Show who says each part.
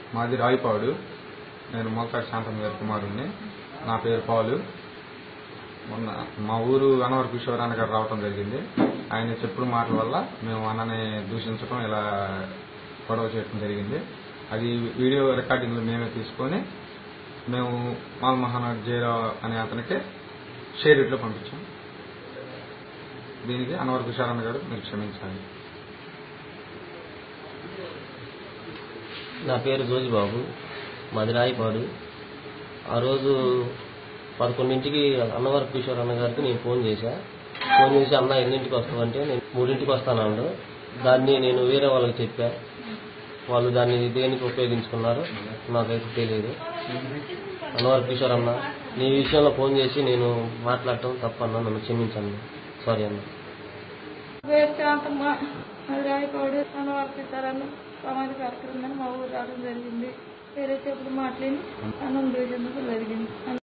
Speaker 1: మాది రాయిపాడు నేను మోకాటి శాంతం గారి కుమారుణ్ణి నా పేరు పాలు మొన్న మా ఊరు అనవర కిషోర్ అన్న గారు రావటం జరిగింది ఆయన చెప్పుడు మాటల వల్ల మేము అన్నని దూషించడం ఇలా గొడవ చేయడం జరిగింది అది వీడియో రికార్డింగ్లు మేమే తీసుకొని మేము మాల్ మహానాడు జయరావు అనే అతనికి షేర్ ఇట్లో పంపించాం దీనికి అనవర కిషోర్ అన్న గారు మీరు క్షమించాలి
Speaker 2: నా పేరు జోజిబాబు మాది రాయిపాడు ఆ రోజు పదకొండింటికి అన్నవరపు కిషోర్ అన్న గారికి నేను ఫోన్ చేశా ఫోన్ చేసి అన్న ఎన్నింటికి వస్తావంటే నేను మూడింటికి వస్తానన్నాడు దాన్ని నేను వేరే వాళ్ళకి చెప్పా వాళ్ళు దాన్ని దేనికి ఉపయోగించుకున్నారు నాకైతే తెలియదు అన్నవరపు కిషోర్ అన్న నీ విషయంలో ఫోన్ చేసి నేను మాట్లాడటం తప్పన్నా నన్ను క్షమించండి సారీ అన్న
Speaker 3: పేరు శాంతమ్మ అది రాయపాడు మన వారికి ఇస్తారని సమాధి కార్యక్రమం మా ఊరు రావడం జరిగింది వేరే చెప్పుడు మాట్లాడి అన్నం రోజు జరిగింది